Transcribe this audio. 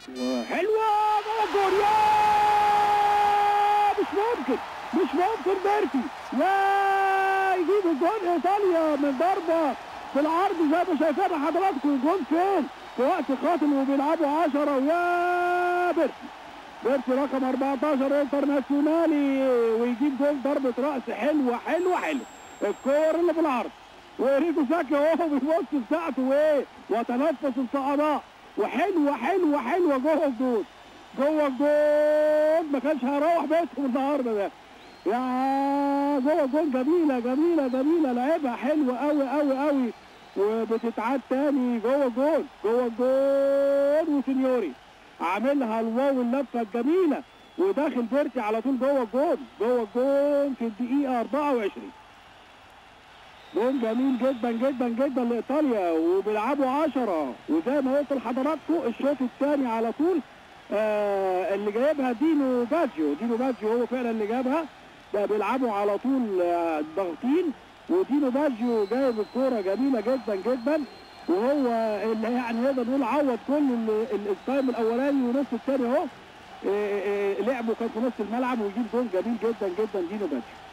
وحلوه جوه الجول يا مش ممكن مش ممكن بيرتي يا يجيب الجول ايطاليا من ضربه في العرض زي ما شايفين حضراتكم الجول فين في وقت قاتل وبيلعبوا 10 ويا بيرتي بيرتي رقم 14 انترناسيونالي ويجيب جول ضربه راس حلوه حلوه حلوه الكور اللي في العرض وإريكو ساكي اهو بيبص بتاعته وايه وتنفس الصعداء وحلوه حلوه حلوه جوه الجول جوه الجول ما كانش هيروح بيتهم النهارده ده يا جوه الجول جميله جميله جميله لعبها حلوه قوي قوي قوي وبتتعاد تاني جوه الجول جوه الجول وسينيوري عاملها الواو اللفه الجميله وداخل بيرتي على طول جوه الجول جوه الجول في الدقيقه 24 جول جميل جدا جدا جدا لايطاليا وبيلعبوا 10 وزي ما قلت لحضراتكم الشوط الثاني على طول آه اللي جايبها دينو باجيو دينو باجيو هو فعلا اللي جابها ده بيلعبوا على طول آه ضاغطين ودينو باجيو جايب الكوره جميله جدا جدا وهو اللي يعني نقدر نقول عوض كل ال- ال- التايم الاولاني ونص الثاني اهو آه، آه، لعبه كان في نص الملعب ويجيب جول جميل جدا جدا دينو باجيو